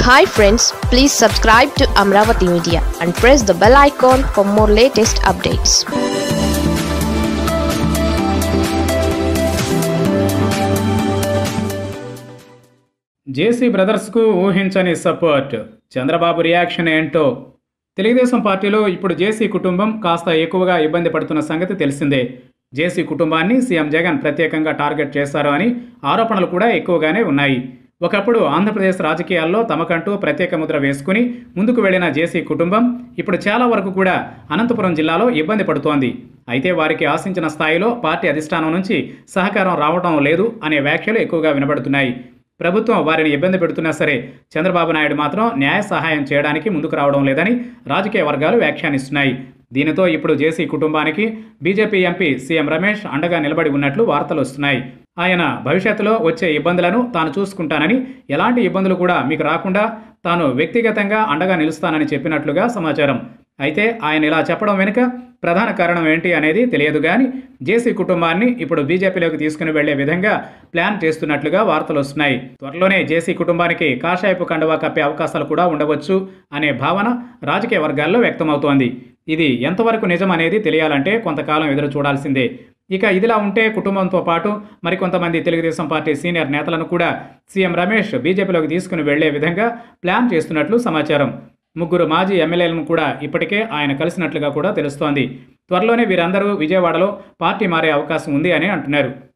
hi friends please subscribe to Amaravati media and press the bell icon for more latest updates JC బ్రదర్స్కు ఊహించని support Chandrababu reaction ఏంటో తెలుగుదేశం పార్టీలో ఇప్పుడు జేసీ కుటుంబం కాస్త ఎక్కువగా ఇబ్బంది పడుతున్న సంగతి తెలిసిందే జేసీ కుటుంబాన్ని సీఎం జగన్ ప్రత్యేకంగా టార్గెట్ చేశారు అని ఆరోపణలు కూడా ఎక్కువగానే ఉన్నాయి ఒకప్పుడు ఆంధ్రప్రదేశ్ రాజకీయాల్లో తమకంటూ ప్రత్యేక ముద్ర వేసుకుని ముందుకు వెళ్లిన జేసీ కుటుంబం ఇప్పుడు చాలా వరకు కూడా అనంతపురం జిల్లాలో ఇబ్బంది పడుతోంది అయితే వారికి ఆశించిన స్థాయిలో పార్టీ అధిష్టానం నుంచి సహకారం రావడం లేదు అనే వ్యాఖ్యలు ఎక్కువగా వినబడుతున్నాయి ప్రభుత్వం వారిని ఇబ్బంది పెడుతున్నా సరే చంద్రబాబు నాయుడు మాత్రం న్యాయ సహాయం చేయడానికి ముందుకు రావడం లేదని రాజకీయ వర్గాలు వ్యాఖ్యానిస్తున్నాయి దీనితో ఇప్పుడు జేసీ కుటుంబానికి బీజేపీ ఎంపీ సీఎం రమేష్ అండగా నిలబడి ఉన్నట్లు వార్తలు వస్తున్నాయి ఆయన భవిష్యత్తులో వచ్చే ఇబ్బందులను తాను చూసుకుంటానని ఎలాంటి ఇబ్బందులు కూడా మీకు రాకుండా తాను వ్యక్తిగతంగా అండగా నిలుస్తానని చెప్పినట్లుగా సమాచారం అయితే ఆయన ఇలా చెప్పడం వెనుక ప్రధాన కారణం ఏంటి అనేది తెలియదు కానీ జేసీ కుటుంబాన్ని ఇప్పుడు బీజేపీలోకి తీసుకుని వెళ్లే విధంగా ప్లాన్ చేస్తున్నట్లుగా వార్తలు వస్తున్నాయి త్వరలోనే జేసీ కుటుంబానికి కాషాయపు కండువా కప్పే అవకాశాలు కూడా ఉండవచ్చు అనే భావన రాజకీయ వర్గాల్లో వ్యక్తమవుతోంది ఇది ఎంతవరకు నిజం అనేది తెలియాలంటే కొంతకాలం ఎదురు చూడాల్సిందే ఇక ఇదిలా ఉంటే కుటుంబంతో పాటు మరికొంతమంది తెలుగుదేశం పార్టీ సీనియర్ నేతలను కూడా సీఎం రమేష్ బీజేపీలోకి తీసుకుని వెళ్లే విధంగా ప్లాన్ చేస్తున్నట్లు సమాచారం ముగ్గురు మాజీ ఎమ్మెల్యేలను కూడా ఇప్పటికే ఆయన కలిసినట్లుగా కూడా తెలుస్తోంది త్వరలోనే వీరందరూ విజయవాడలో పార్టీ మారే అవకాశం ఉంది అని అంటున్నారు